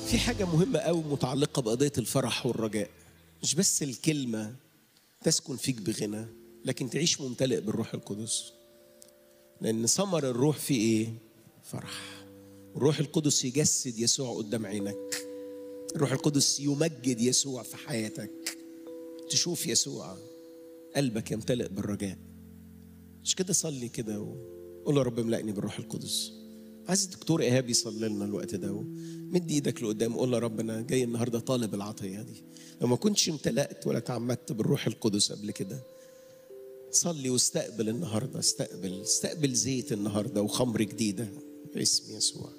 في حاجة مهمة قوي متعلقة بقضية الفرح والرجاء مش بس الكلمة تسكن فيك بغنى لكن تعيش ممتلئ بالروح القدس لأن ثمر الروح فيه إيه؟ فرح الروح القدس يجسد يسوع قدام عينك الروح القدس يمجد يسوع في حياتك تشوف يسوع قلبك يمتلئ بالرجاء مش كده صلي كده وقول يا رب املأني بالروح القدس عايز الدكتور ايهاب يصلي لنا الوقت ده مد ايدك لقدام قول يا رب انا جاي النهارده طالب العطيه دي لو ما كنتش امتلأت ولا تعمدت بالروح القدس قبل كده صلي واستقبل النهارده استقبل استقبل زيت النهارده وخمر جديده باسم يسوع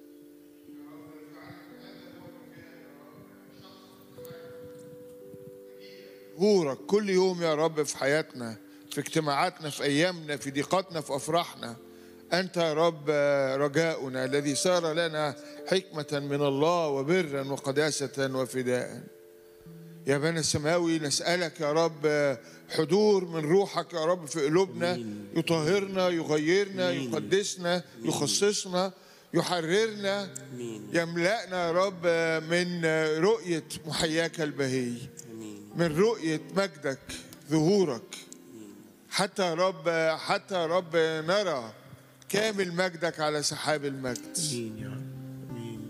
ظهورك كل يوم يا رب في حياتنا في اجتماعاتنا في ايامنا في ضيقاتنا في افراحنا انت يا رب رجاؤنا الذي صار لنا حكمه من الله وبرا وقداسه وفداء يا بنا السماوي نسالك يا رب حضور من روحك يا رب في قلوبنا يطهرنا يغيرنا يقدسنا يخصصنا يحررنا يملأنا يا رب من رؤية محياك البهي من رؤية مجدك ظهورك حتى يا رب حتى يا رب نرى كامل مجدك على سحاب المجد